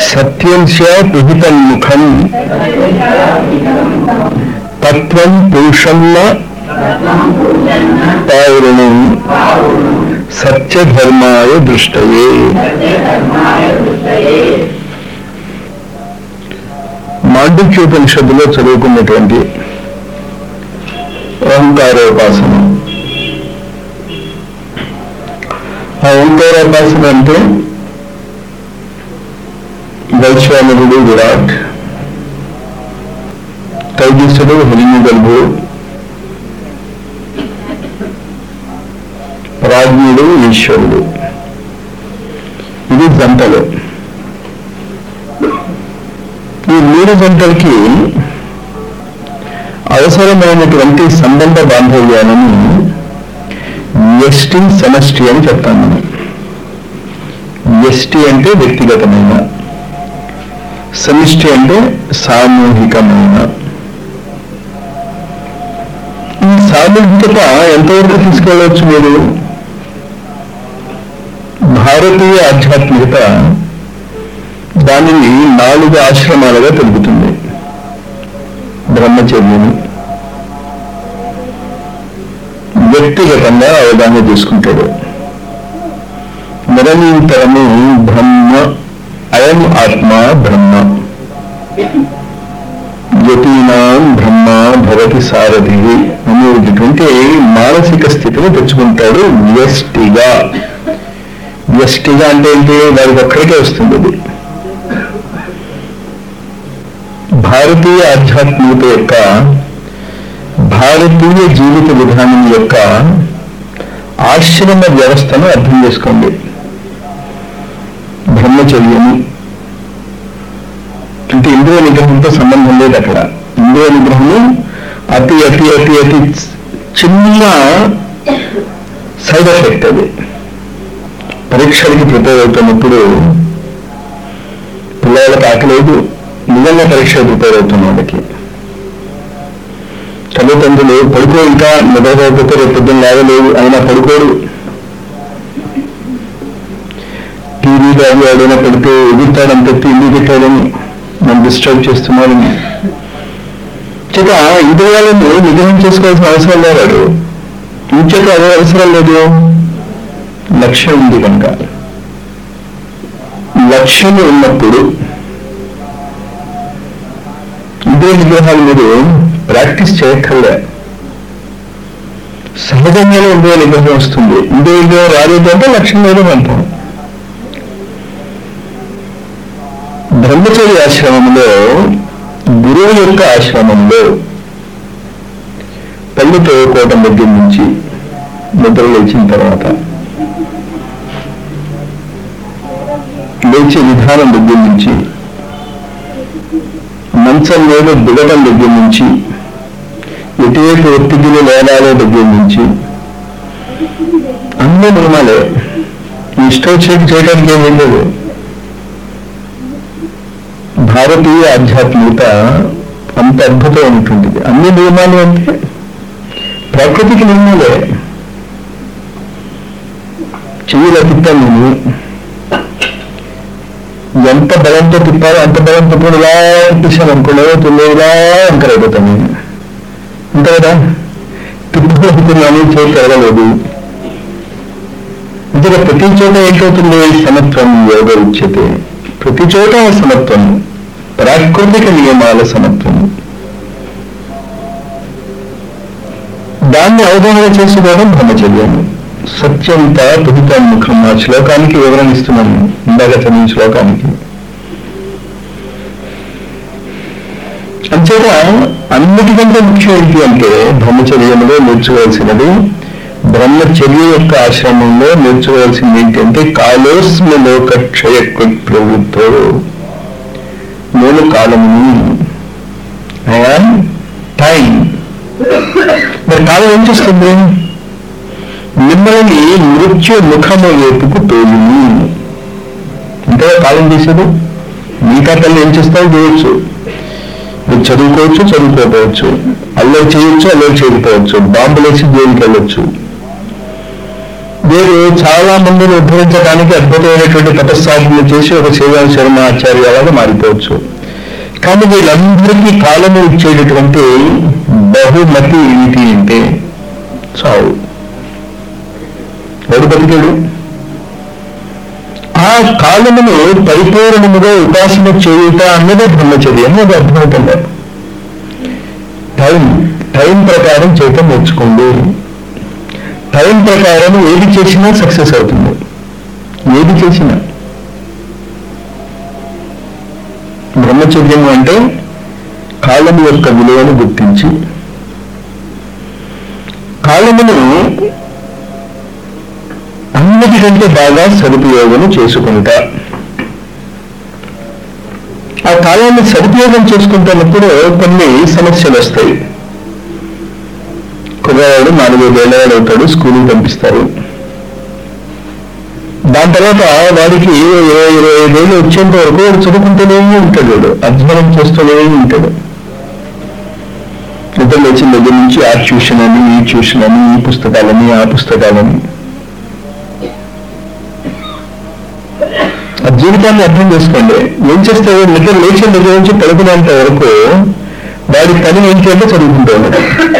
సత్యం పిహితన్ముఖం తత్వం పురుషన్న పావురణం సత్యధర్మాయ దృష్టయే మాండిక్యోపనిషత్తులో చదువుకున్నటువంటి ఓంకారోపాసన ఆ ఓంకారోపాసన అంటే వైశ్వానరుడు విరాట్ తైజస్సుడు హిరణ్యగర్భుడు ప్రాజ్ఞుడు ఈశ్వరుడు ఇది జంటలు ఈ మూడు జంటలకి అవసరమైనటువంటి సంబంధ బాంధవ్యాలను ఎస్టి సమష్టి అని చెప్తాను మనం ఎస్టి అంటే వ్యక్తిగతమైన సమిష్టి అంటే సామూహికమైన ఈ సామూహికత ఎంతవరకు తీసుకెళ్ళవచ్చు మీరు భారతీయ ఆధ్యాత్మికత దానిని నాలుగు ఆశ్రమాలుగా తెలుపుతుంది బ్రహ్మచర్యని వ్యక్తిగతంగా అవగాహన చేసుకుంటాడు నిరంతరము బ్రహ్మ అయం ఆత్మ బ్రహ్మ యతీనాం బ్రహ్మ భవతి సారథి అనేటటువంటి మానసిక స్థితిని తెచ్చుకుంటాడు వ్యష్టిగా వ్యష్టిగా అంటే ఏంటి వారికి ఒక్కడికే వస్తుంది అది భారతీయ ఆధ్యాత్మికత యొక్క భారతీయ జీవిత విధానం యొక్క ఆశ్రమ వ్యవస్థను అర్థం చేసుకోండి బ్రహ్మచర్యము అంటే ఇంద్రియ నిగ్రహంతో సంబంధం లేదు అక్కడ ఇంద్రియ నిగ్రహము అతి అతి అతి అతి చిన్న సైడ్ ఎఫెక్ట్ అది పరీక్షలకి ప్రిపేర్ అవుతున్నప్పుడు పిల్లలకు ఆకలేదు నిజంగా పరీక్ష ప్రిపేర్ అవుతున్న వాళ్ళకి తల్లిదండ్రులు పడుకో ఇంకా నిద్రపోకపోతే రేపు పొద్దున్న లేవలేదు అయినా పడుకోడు టీవీలో అవి ఎవడైనా పెడితే ఎదుగుతాడని చెప్పి ఇల్లు పెట్టాడని నన్ను డిస్టర్బ్ చేస్తున్నాడని చేత ఇంద్రియాలను నిగ్రహం చేసుకోవాల్సిన అవసరం లేవాడు ఇంచేత అదే అవసరం లేదు లక్ష్యం ఉంది కనుక లక్ష్యం ఉన్నప్పుడు ఇంద్రియ నిగ్రహాలు మీరు ప్రాక్టీస్ చేయక్కర్లే సహజంగానే ఇంద్రియ నిగ్రహం వస్తుంది ఇంద్రియ నిగ్రహం రాలేదు అంటే లక్ష్యం లేదు అంటాం బ్రహ్మచర్య ఆశ్రమంలో గురువు యొక్క ఆశ్రమంలో పళ్ళు తోడుకోవటం దగ్గర నుంచి నిద్ర లేచిన తర్వాత లేచే విధానం దగ్గర నుంచి మంచం మీద దిగడం దగ్గర నుంచి ఎటువైపు ఒత్తిడిలో లేనాలే దగ్గర నుంచి అన్ని నియమాలే ఈ ఇష్టం వచ్చేది చేయడానికి ఏమీ లేదు భారతీయ ఆధ్యాత్మికత అంత అద్భుతం ఉంటుంటుంది అన్ని నియమాలు అంటే ప్రకృతికి నియమాలే చెయ్యిలో తిప్పాను నేను ఎంత బలంతో తిప్పాలో అంత బలంతో కూడా ఇలా తిప్పేశాను అనుకోండి తొమ్మిది ఇలా అంకర్ అయిపోతాను నేను అంతే కదా తిప్పాలనుకున్నాను చేతి తిరగలేదు ఇందులో ప్రతి చోట ఏంటవుతుంది సమత్వం యోగ ఉచ్యతే ప్రతి చోట సమత్వం ప్రాకృతిక నియమాల సమత్వం దాన్ని అవగాహన చేసుకోవడం బ్రహ్మచర్యం సత్యంత తుహిత ముఖం ఆ శ్లోకానికి వివరణ ఇస్తున్నాను ఇందాక చదివిన శ్లోకానికి అంచేత అన్నిటికంటే ముఖ్యం ఏంటి అంటే బ్రహ్మచర్యంలో నేర్చుకోవాల్సినది బ్రహ్మచర్య యొక్క ఆశ్రమంలో నేర్చుకోవాల్సింది ఏంటంటే కాలోస్మి లోక క్షయ ప్రవృత్తో నేను కాలముని ఐఆమ్ టైం మరి కాలం ఏం చేస్తుంది మిమ్మల్ని మృత్యు ముఖము వైపుకు తోలిని అంటే కాలం చేసేది మిగతా తల్లి ఏం చేస్తావు చేయొచ్చు మీరు చదువుకోవచ్చు చదువుకోకపోవచ్చు అల్లరి చేయొచ్చు అల్లరి చేయకపోవచ్చు బాంబులేసి జైలుకి వెళ్ళొచ్చు మీరు చాలా మందిని ఉద్ధరించడానికి అద్భుతమైనటువంటి తపస్సాధన చేసి ఒక శివ శర్మ ఆచార్యాలుగా మారిపోవచ్చు కానీ వీళ్ళందరికీ కాలము ఇచ్చేటటువంటి బహుమతి ఏమిటి అంటే చావు ఎవడు బతికాడు ఆ కాలమును పరిపూర్ణముగా ఉపాసన చేయుట అన్నదే బ్రహ్మచర్యం అది అర్థమవుతుంది టైం టైం ప్రకారం చేయటం నేర్చుకోండి టైం ప్రకారం ఏది చేసినా సక్సెస్ అవుతుంది ఏది చేసినా బ్రహ్మచర్యం అంటే కాలం యొక్క విలువను గుర్తించి కాలమును అన్నిటికంటే బాగా సదుపయోగం చేసుకుంటా ఆ కాలాన్ని సదుపయోగం చేసుకుంటున్నప్పుడు కొన్ని సమస్యలు వస్తాయి కుర్రవాడు నాలుగైదేళ్ళవాడు అవుతాడు స్కూల్కి పంపిస్తారు దాని తర్వాత వాడికి ఇరవై ఇరవై ఐదేళ్ళు వచ్చేంత వరకు వాడు చదువుకుంటూనే ఉంటాడు వాడు అధ్యయనం చేస్తూనే ఉంటాడు నిద్ర వచ్చిన దగ్గర నుంచి ఆ ట్యూషన్ అని ఈ ట్యూషన్ అని ఈ పుస్తకాలని ఆ పుస్తకాలని ఆ జీవితాన్ని అర్థం చేసుకోండి ఏం చేస్తాడు నిద్ర లేచిన దగ్గర నుంచి పడుకునేంత వరకు వాడి పని ఏంటి అంటే చదువుకుంటాడు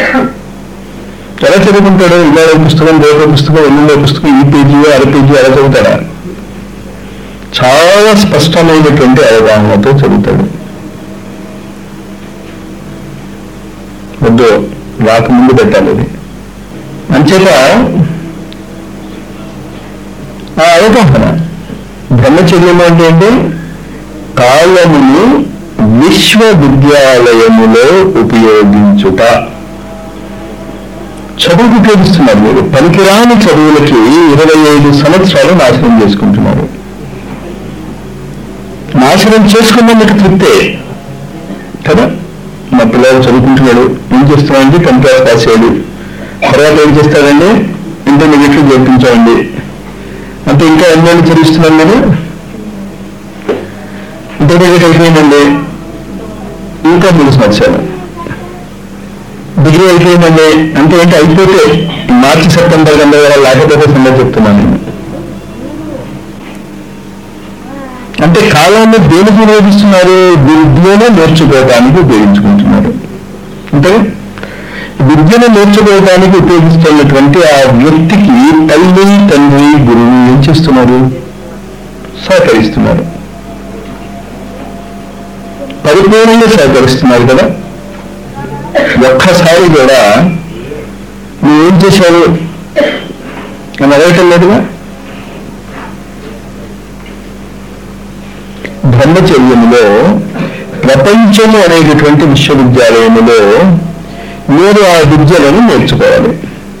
ఎలా చదువుకుంటాడు ఇవాళ పుస్తకం రేపో పుస్తకం ఎల్లుండో పుస్తకం ఈ పేజీ అర పేజీ అలా చదువుతాడా చాలా స్పష్టమైనటువంటి అవగాహనతో చదువుతాడు వద్దు రాకముందు పెట్టాలి అది అంచేత ఆ అవగాహన బ్రహ్మచర్యం అంటే ఏంటి కాలమును విశ్వవిద్యాలయములో ఉపయోగించుట చదువుకు ఉపయోగిస్తున్నారు మీరు పనికిరాని చదువులకి ఇరవై ఐదు సంవత్సరాలు నాశనం చేసుకుంటున్నారు నాశనం చేసుకున్నందుకు తృప్తే కదా మా పిల్లలు చదువుకుంటున్నాడు ఏం చేస్తున్నాడండి టెన్త్ క్లాస్ పాస్ అయ్యాడు తర్వాత ఏం చేస్తాడండి ఇంటర్మీడియట్లో చేర్పించామండి అంటే ఇంకా ఎన్నేళ్ళు చదివిస్తున్నాను నేను ఇంటర్మీడియట్ అయిపోయిందండి ఇంకా మూడు సంవత్సరాలు డిగ్రీ అయిపోయిందండి అంటే ఏంటి అయిపోతే మార్చి సెప్టెంబర్ గంట లేకపోతే సంగతి చెప్తున్నాను నేను అంటే కాలాన్ని దేనికి ఉపయోగిస్తున్నారు విద్యను నేర్చుకోవడానికి ఉపయోగించుకుంటున్నారు అంటే విద్యను నేర్చుకోవడానికి ఉపయోగిస్తున్నటువంటి ఆ వ్యక్తికి తల్లి తండ్రి గురువు ఏం చేస్తున్నారు సహకరిస్తున్నారు పరిపూర్ణంగా సహకరిస్తున్నారు కదా ఒక్కసారి కూడా నువ్వేం చేశావు అని అడగటం లేదుగా బ్రహ్మచర్యములో ప్రపంచము అనేటటువంటి విశ్వవిద్యాలయములో మీరు ఆ విద్యలను నేర్చుకోవాలి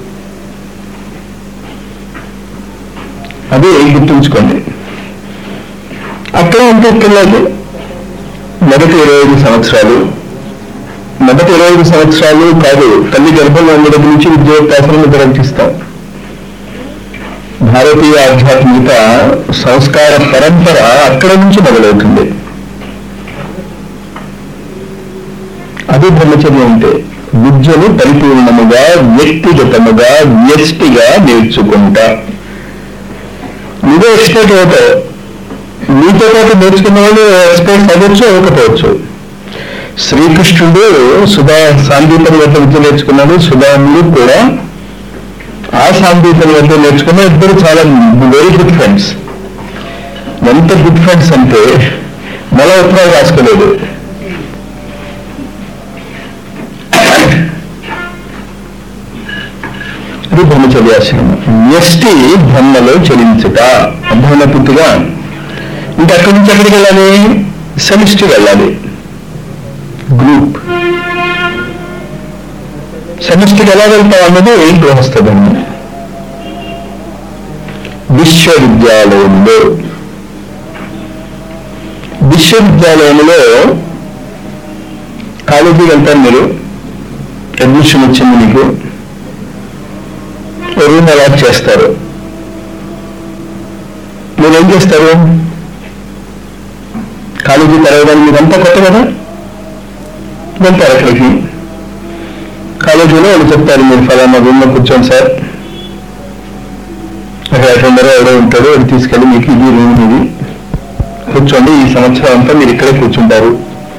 అది గుర్తుంచుకోండి అక్కడ అంటే పిల్లలు మొదటి ఇరవై ఐదు సంవత్సరాలు మొదటి ఇరవై ఐదు సంవత్సరాలు కాదు తల్లి గర్భంలో ఉన్న దగ్గర నుంచి విద్యోత్యాసనం ప్రకటిస్తాం భారతీయ ఆధ్యాత్మికత సంస్కార పరంపర అక్కడ నుంచి మొదలవుతుంది అది బ్రహ్మచర్యం అంటే విద్యను పరిపూర్ణముగా వ్యక్తిగతముగా వ్యష్టిగా నేర్చుకుంటా నువ్వే ఎక్స్పర్ట్ అవుతావు నీతో పాటు నేర్చుకున్న వాళ్ళు ఎక్స్పర్ట్ అవ్వచ్చు అవ్వకపోవచ్చు శ్రీకృష్ణుడు సుధా సాంగీతం వద్ద విద్య నేర్చుకున్నాడు సుధాముడు కూడా ఆ సాంగీతం వద్ద నేర్చుకున్న ఇద్దరు చాలా వెరీ గుడ్ ఫ్రెండ్స్ ఎంత గుడ్ ఫ్రెండ్స్ అంటే మళ్ళా ఉత్తరాలు రాసుకోలేదు ఇది బ్రహ్మచర్యాశ్రమం వ్యష్టి బ్రహ్మలో చలించుట అభ్రమ పుట్టుగా ఇంకా అక్కడి నుంచి ఎక్కడికి వెళ్ళాలి సెమిస్ట్రీ వెళ్ళాలి గ్రూప్ సెమిస్టర్కి ఎలా వెళ్తాం అన్నది గృహస్థ ధర్మం విశ్వవిద్యాలయంలో విశ్వవిద్యాలయంలో కాలేజీకి వెళ్తారు మీరు అడ్మిషన్ వచ్చింది మీకు రూమ్ అలాట్ చేస్తారు మీరు ఏం చేస్తారు కాలేజీ తెరవడానికి మీదంతా కొత్త కదా వెళ్తారు అక్కడికి కాలేజీలో వాళ్ళు చెప్తారు మీరు ఫలానా రూమ్లో కూర్చోండి సార్ అక్కడ అటెండర్ ఎవడో ఉంటాడు అది తీసుకెళ్ళి మీకు ఇది రూమ్ ఇది కూర్చోండి ఈ సంవత్సరం అంతా మీరు ఇక్కడే కూర్చుంటారు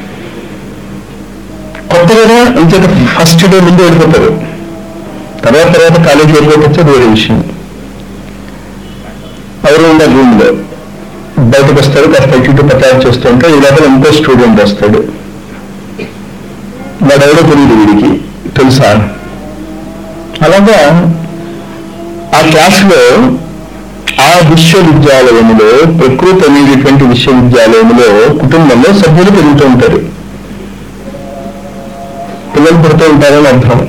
కొత్తగా అంచేత ఫస్ట్ డే ముందు వెళ్ళిపోతారు తర్వాత తర్వాత కాలేజీ వెళ్ళిపోవచ్చు అది వేరే విషయం ఎవరు ఉండాలి రూమ్ లో బయటకు వస్తాడు కాస్త చుట్టూ పచారు చేస్తుంటే ఈ లోపల ఇంకో స్టూడెంట్ వస్తాడు వాడు ఎవడో తెలియదు వీడికి తెలుసా అలాగా ఆ క్లాసులో ఆ విశ్వవిద్యాలయంలో ప్రకృతి అనేటటువంటి విశ్వవిద్యాలయంలో కుటుంబంలో సభ్యులు పెరుగుతూ ఉంటారు పిల్లలు పుడుతూ ఉంటారని అర్థం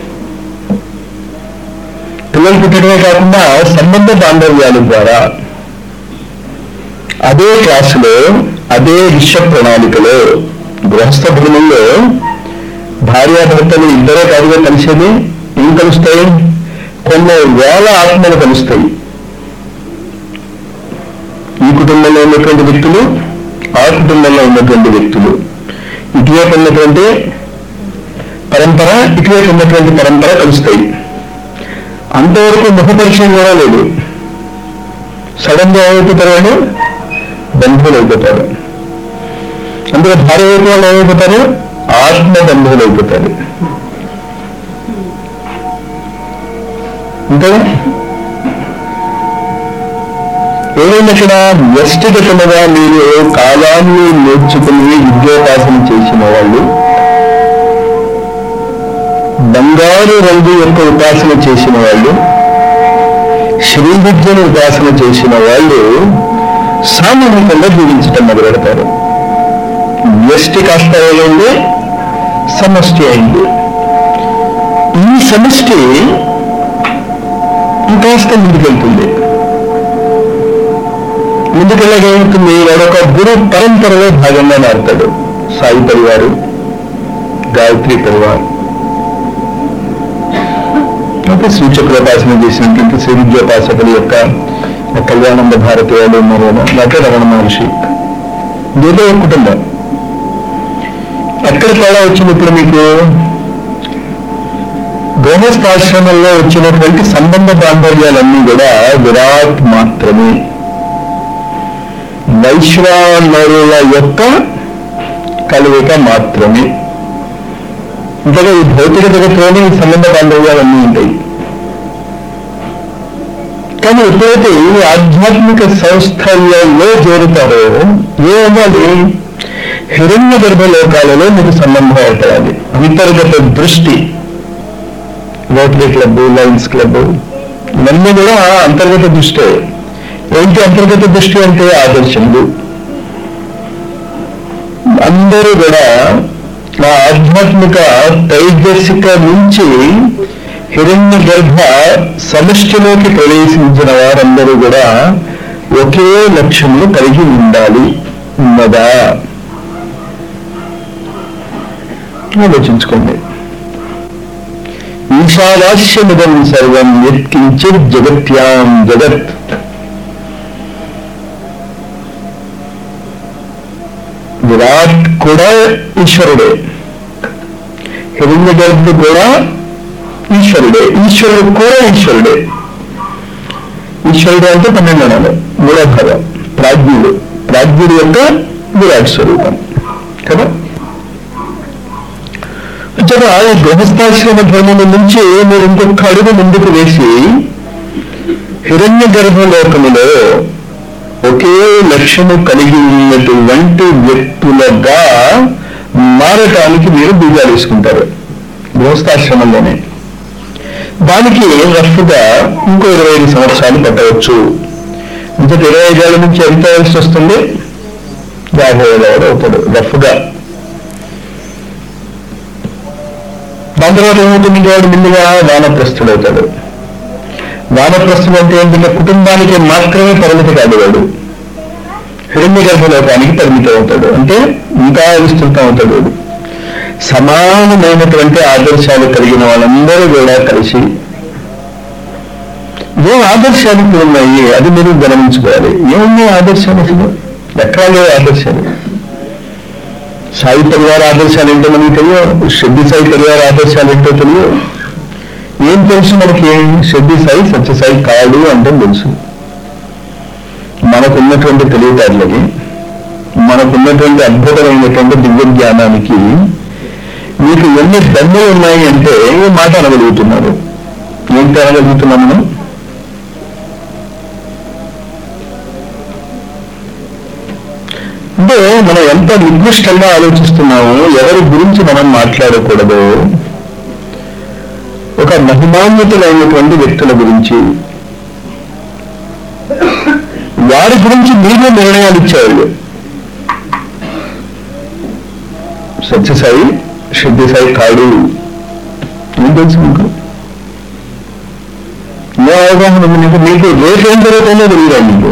పిల్లలు పుట్టడమే కాకుండా సంబంధ బాంధవ్యాల ద్వారా అదే క్లాసులో అదే విశ్వ ప్రణాళికలో గృహస్థ భూముల్లో భార్యాభర్తలు ఇద్దరే కాదుగా కలిసేది ఏం కలుస్తాయి కొన్ని వేల ఆత్మలు కలుస్తాయి ఈ కుటుంబంలో ఉన్నటువంటి వ్యక్తులు ఆ కుటుంబంలో ఉన్నటువంటి వ్యక్తులు ఇటువైపు ఉన్నటువంటి పరంపర ఇటువైపు ఉన్నటువంటి పరంపర కలుస్తాయి అంతవరకు ముఖ పరిచయం కూడా లేదు సడన్ గా ఏమైపోతారు వాళ్ళు బంధువులు అయిపోతారు అందులో భార్య వైపు వాళ్ళు ఏమైపోతారు ఆత్మ బంధువులు అయిపోతారు అంతే ఏమైంది ఇక్కడ వ్యక్తిగతముగా మీరు కాలాన్ని నేర్చుకుని విద్యోపాసన చేసిన వాళ్ళు బంగారు రంగు యొక్క ఉపాసన చేసిన వాళ్ళు శ్రీ విద్యను ఉపాసన చేసిన వాళ్ళు సామూహికంగా జీవించటం మొదలు పెడతారు వ్యష్టి కాస్త ఏమైంది సమష్టి అయింది ఈ సమష్టి ఇంకాస్త ముందుకెళ్తుంది ముందుకెళ్ళగలుగుతుంది వాడొక గురు పరంపరలో భాగంగా మారుతాడు సాయి పరివారు గాయత్రి పరివార్ అంటే సూచకులోపాసన చేసినటువంటి శ్రీ విద్యోపాసకుల యొక్క కళ్యాణంద భారతీయులు ఉన్నారు కదా లేకపోతే రమణ మహర్షి ఏదో ఒక కుటుంబం ఎక్కడ తేడా వచ్చింది ఇప్పుడు మీకు గృహస్థాశ్రమంలో వచ్చినటువంటి సంబంధ బాంధవ్యాలన్నీ కూడా విరాట్ మాత్రమే వైశ్వానరుల యొక్క కలయిక మాత్రమే ఇంతగా ఈ భౌతిక జగత్తులోనే ఈ సంబంధ బాంధవ్యాలన్నీ ఉంటాయి కానీ ఎప్పుడైతే ఈ ఆధ్యాత్మిక సంస్థలలో చేరుతారో ఏమవ్వాలి హిరణ్య గర్భలోకాలలో మీకు సంబంధం ఏర్పడాలి అంతర్గత దృష్టి రోటరీ క్లబ్ లయన్స్ క్లబ్ ఇవన్నీ కూడా అంతర్గత దృష్టే ఏంటి అంతర్గత దృష్టి అంటే ఆదర్శములు అందరూ కూడా ఆ ఆధ్యాత్మిక తైజసిక నుంచి హిరణ్య గర్భ సమష్టిలోకి ప్రవేశించిన వారందరూ కూడా ఒకే లక్ష్యములు కలిగి ఉండాలి ఉన్నదా ఆలోచించుకోండి ఈశావాస్యమిదం సర్వం యత్కించిత్ జగత్యాం జగత్ విరాట్ కూడా ఈశ్వరుడే హిరణ్య గర్భుడు కూడా ఈశ్వరుడే ఈశ్వరుడు కూడా ఈశ్వరుడే ఈశ్వరుడు అంటే పన్నెండు అనాలి మూడో భాగం ప్రాజ్ఞుడు ప్రాజ్ఞుడు యొక్క విరాట్ స్వరూపం కదా అంచేత ఈ గృహస్థాశ్రమ ధర్మం నుంచి మీరు ఇంకొక అడుగు ముందుకు వేసి హిరణ్య గర్భలోకములో ఒకే లక్ష్యము కలిగి ఉన్నటువంటి వ్యక్తులుగా మారటానికి మీరు బీజాలు వేసుకుంటారు గృహస్థాశ్రమంలోనే దానికి రఫ్గా ఇంకో ఇరవై ఐదు సంవత్సరాలు పట్టవచ్చు అంటే ఇరవై ఐదేళ్ల నుంచి ఎంత వయసు వస్తుంది యాభై ఏళ్ళవాడు అవుతాడు రఫ్గా దాని తర్వాత ఏమవుతుంది వాడు ముందుగా వానప్రస్థుడు అవుతాడు వానప్రస్థుడు అంటే ఏంటంటే కుటుంబానికి మాత్రమే పరిమితి కాదు వాడు హిరణ్య గర్భలోకానికి పరిమితం అవుతాడు అంటే ఇంకా విస్తృతం అవుతాడు వాడు సమానమైనటువంటి ఆదర్శాలు కలిగిన వాళ్ళందరూ కూడా కలిసి ఏ ఆదర్శాలు ఇప్పుడు ఉన్నాయి అది మీరు గమనించుకోవాలి ఏమున్నాయి ఆదర్శాలు అసలు ఎక్కడ లేవు ఆదర్శాలు సాయి పరివార ఆదర్శాలు ఏంటో మనకి తెలియదు షెడ్డి సాయి పరివార ఆదర్శాలు ఏంటో తెలియదు ఏం తెలుసు మనకి సిద్ధి సాయి సత్యసాయి కాడు అంటే తెలుసు మనకున్నటువంటి తెలివితేటలకి మనకున్నటువంటి అద్భుతమైనటువంటి దివ్య జ్ఞానానికి మీకు ఎన్ని దండలు ఉన్నాయి అంటే ఈ మాట అనగలుగుతున్నారు ఏంటి అనగలుగుతున్నాం మనం అంటే మనం ఎంత నిర్దిష్టంగా ఆలోచిస్తున్నామో ఎవరి గురించి మనం మాట్లాడకూడదు ఒక మహిమాన్వితులైనటువంటి వ్యక్తుల గురించి వారి గురించి మీరే నిర్ణయాలు ఇచ్చేవాళ్ళు సత్యసాయి సిద్ధిసాయి కాడు ఏం తెలుసు మీకు ఏ అవగాహన ఉంది మీకు మీకు రేపు ఏం జరుగుతుందో తెలియదు మీకు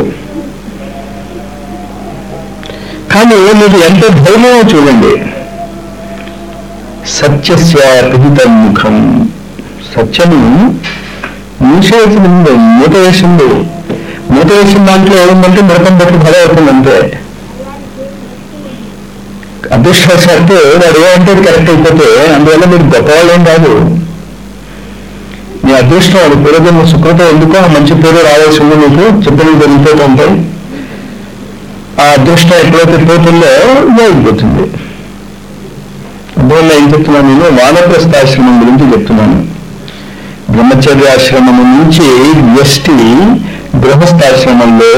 కానీ మీకు ఎంత ధైర్యమో చూడండి సత్యస్య పిహితం ముఖం సత్యము మూసేసింది మూత వేసింది మూత వేసిన దాంట్లో ఏముందంటే మిరపం బట్టి భల అవుతుందంటే అదృష్టవశాత్తు వాడు ఏమంటే అది కరెక్ట్ అయిపోతే అందువల్ల మీరు గొప్పవాళ్ళు ఏం కాదు మీ అదృష్టం అది పూర్వజన్మ సుకృతం ఎందుకో ఆ మంచి పేరు రావాల్సి ఉంది మీకు చెప్పినవి జరిగిపోతూ ఉంటాయి ఆ అదృష్టం ఎప్పుడైతే పోతుందో వెళ్ళిపోతుంది అందువల్ల ఏం చెప్తున్నాను నేను వానప్రస్థాశ్రమం గురించి చెప్తున్నాను బ్రహ్మచర్యాశ్రమం నుంచి వ్యష్టి గృహస్థాశ్రమంలో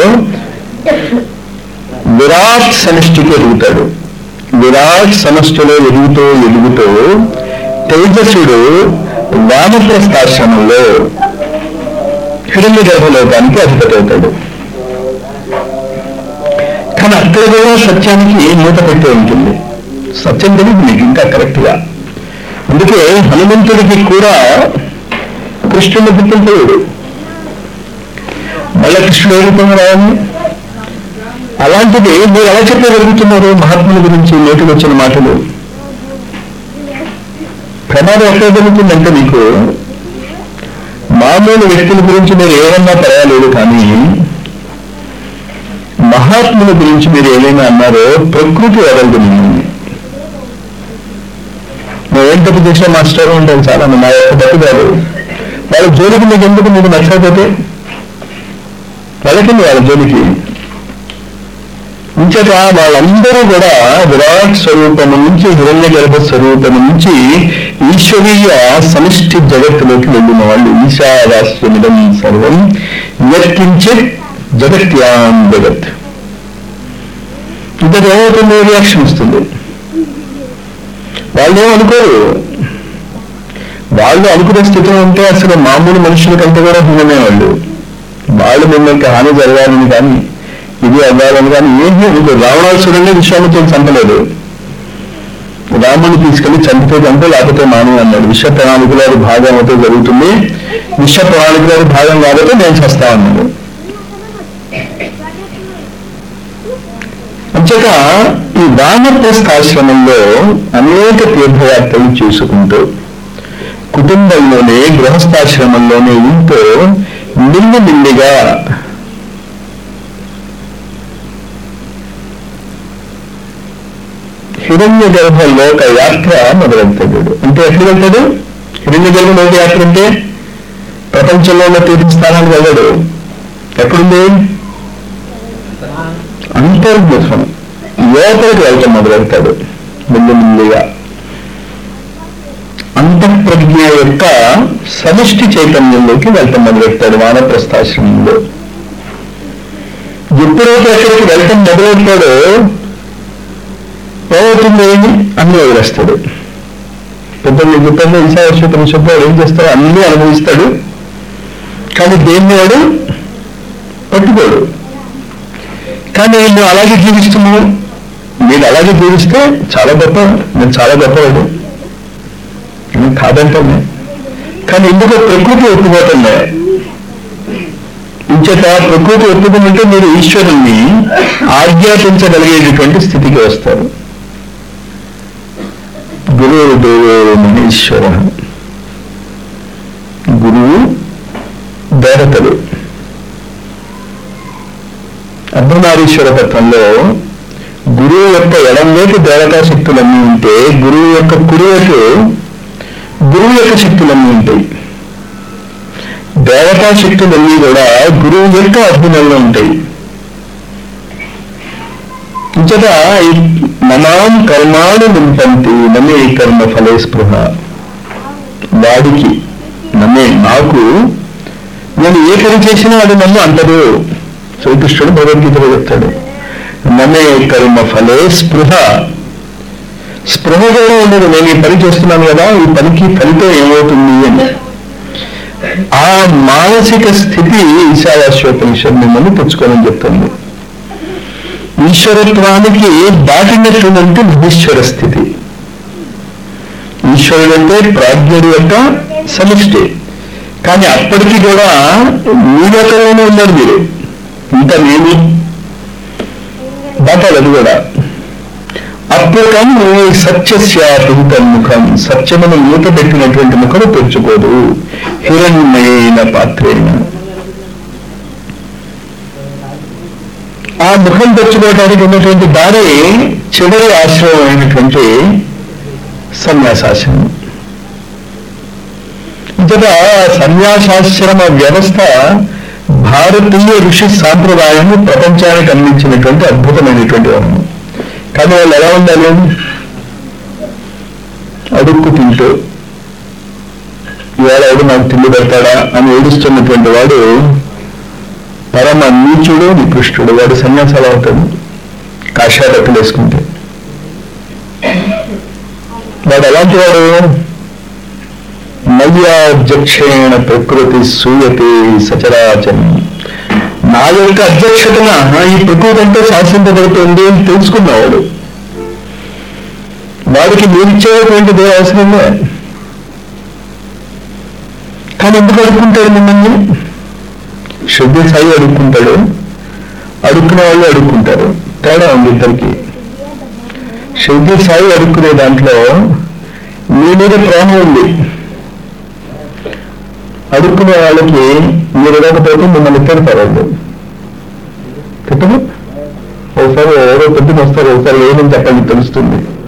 విరాట్ సమష్టికి ఎదుగుతాడు విరాట్ సమష్టిలో ఎదుగుతూ ఎదుగుతూ తేజస్సుడు వానప్రస్థాశ్రమంలో హిరణ్య గర్భలోకానికి అధిపతి అవుతాడు కానీ అక్కడ కూడా సత్యానికి మూత పెట్టి ఉంటుంది సత్యం తెలియదు మీకు ఇంకా కరెక్ట్గా అందుకే హనుమంతుడికి కూడా కృష్ణుని పుట్టింపోయాడు మళ్ళా కృష్ణుడు ఏ రూపంగా రావాలి అలాంటిది మీరు ఎలా చెప్పగలుగుతున్నారు మహాత్ముల గురించి నోటికి వచ్చిన మాటలు ప్రమాదం ఎక్కడ జరుగుతుందంటే మీకు మామూలు వ్యక్తుల గురించి మీరు ఏమన్నా పర్వాలేదు కానీ మహాత్ముల గురించి మీరు ఏమైనా అన్నారో ప్రకృతి వదలదు మిమ్మల్ని నువ్వేం తప్పు చేసిన మాస్టర్ ఉంటారు చాలా నా యొక్క తప్పు కాదు వాళ్ళ జోలికి మీకు ఎందుకు మీకు నచ్చకపోతే వెళ్ళకండి వాళ్ళ జోలికి ఇంచేత వాళ్ళందరూ కూడా విరాట్ స్వరూపము నుంచి హిరణ్య గర్భ స్వరూపము నుంచి ఈశ్వరీయ సమిష్టి జగత్తులోకి వెళ్ళిన వాళ్ళు ఈశావాస్యమిదం సర్వం యత్కించే జగత్యాం జగత్ ఇంతకు ఏమవుతుంది రియాక్షన్ వస్తుంది వాళ్ళు ఏమనుకోరు వాళ్ళు అనుకునే స్థితిలో ఉంటే అసలు మామూలు మనుషుల కంటే కూడా హీనమే వాళ్ళు వాళ్ళు మిమ్మల్ని హాని జరగాలని కానీ ఇది అవ్వాలని కానీ ఏమీ అనుకోరు రావణాసురుడే విశ్వామిత్రుడు చంపలేదు రాముడిని తీసుకెళ్లి చంపితే చంపే లేకపోతే మానే అన్నాడు విశ్వ ప్రణాళికలో అది భాగం అయితే జరుగుతుంది విశ్వ ప్రణాళికలో అది భాగం కాబట్టి నేను చేస్తా అన్నాడు అంచేత ఈ వానప్రస్థాశ్రమంలో అనేక తీర్థయాత్రలు చేసుకుంటూ కుటుంబంలోనే గృహస్థాశ్రమంలోనే ఉంటూ నిండి నిండిగా హిరణ్య గర్భంలో ఒక యాత్ర మొదలెడతాడు అంటే ఎక్కడ వెళ్తాడు హిరణ్య గర్భం ఒక యాత్ర అంటే ప్రపంచంలో ఉన్న తీర్థ స్థానాలు వెళ్ళాడు ఎక్కడుంది అంతర్ముఖం లోపలికి వెళ్ళటం మొదలెడతాడు ముందు ముందుగా అంతఃప్రజ్ఞ యొక్క సమిష్టి చైతన్యంలోకి వెళ్ళటం మొదలెడతాడు వానప్రస్థాశ్రమంలో ఎప్పుడైతే ఎక్కడికి వెళ్ళటం మొదలెడతాడో ఏమవుతుంది అన్ని వదిలేస్తాడు పెద్దలు చెప్పారు ఈశాశ్వతం వాడు ఏం చేస్తాడు అన్ని అనుభవిస్తాడు కానీ దేన్ని వాడు పట్టుకోడు కానీ నువ్వు అలాగే జీవిస్తున్నావు మీరు అలాగే జీవిస్తే చాలా గొప్ప నేను చాలా గొప్పవాడు నేను కాదంటానే కానీ ఎందుకో ప్రకృతి ఒప్పుకోవటంలే ఇంచేత ప్రకృతి ఒప్పుకుంటే మీరు ఈశ్వరుణ్ణి ఆజ్ఞాపించగలిగేటటువంటి స్థితికి వస్తారు గురువు దేవో మహేశ్వర గురువు దేవతలు అర్ధనారీశ్వర తత్వంలో గురువు యొక్క ఎడంవైపు దేవతా శక్తులన్నీ ఉంటే గురువు యొక్క కుడివైపు గురువు యొక్క శక్తులన్నీ ఉంటాయి దేవతా శక్తులన్నీ కూడా గురువు యొక్క అధీనంలో ఉంటాయి ఇంచట మనాం కర్మాను నింపంతి నమే కర్మ ఫలే స్పృహ వాడికి నమ్మే నాకు నేను ఏ పని చేసినా అది నన్ను అంటదు శ్రీకృష్ణుడు భగవద్గీతలో చెప్తాడు నమే కర్మ ఫలే స్పృహ స్పృహ కూడా ఉండదు నేను ఈ పని చేస్తున్నాను కదా ఈ పనికి ఫలితం ఏమవుతుంది అని ఆ మానసిక స్థితి ఈశావాస్యోపనిషత్ మిమ్మల్ని తెచ్చుకోవాలని చెప్తుంది ఈశ్వరత్వానికి దాటినటువంటి మహేశ్వర స్థితి ఈశ్వరుడు అంటే ప్రాజ్ఞుడు యొక్క సమిష్టి కానీ అప్పటికి కూడా మీ లోకంలోనే ఉన్నారు మీరు ఇంకా నేను దాటాలి అది కూడా అప్పుడు కానీ సత్యస్యాపిహితం ముఖం సత్యమును మూత పెట్టినటువంటి ముఖము తెచ్చుకోదు హిరణ్యమైన పాత్రేణ ఆ ముఖం తెచ్చుకోవడానికి ఉన్నటువంటి దారి చివరి ఆశ్రయం అయినటువంటి సన్యాసాశ్రమం ఇంతట సన్యాసాశ్రమ వ్యవస్థ భారతీయ ఋషి సాంప్రదాయాన్ని ప్రపంచానికి అందించినటువంటి అద్భుతమైనటువంటి వరం కానీ వాళ్ళు ఎలా ఉండాలి అడుక్కు తింటూ ఇవాళ ఎవడు నాకు తిండి పెడతాడా అని ఏడుస్తున్నటువంటి వాడు పరమ నీచుడు నికృష్టుడు వాడు సన్యాసాలు అవుతాడు కాషాయ బట్టలు వేసుకుంటే వాడు ఎలాంటి వాడు మయ్యాధ్యక్షేణ ప్రకృతి సూయతే సచరాచరం నా యొక్క అధ్యక్షతన ఈ ప్రకృతి అంతా శాసింపబడుతుంది అని తెలుసుకున్నవాడు వాడికి మీరిచ్చేటువంటిది అవసరమే కానీ ఎందుకు అడుక్కుంటాడు మిమ్మల్ని శ్రద్ధ సాయి అడుక్కుంటాడు అడుక్కునే వాళ్ళు అడుక్కుంటారు తేడా ఉంది ఇద్దరికి శ్రద్ధ సాయి అడుక్కునే దాంట్లో మీ మీద ప్రేమ ఉంది అడుక్కునే వాళ్ళకి మీరు ఇవ్వకపోతే మిమ్మల్ని తిడతారు వాళ్ళు తిట్టదు ఒకసారి ఎవరో పొద్దున వస్తారు ఒకసారి ఏమని చెప్పండి తెలుస్తుంది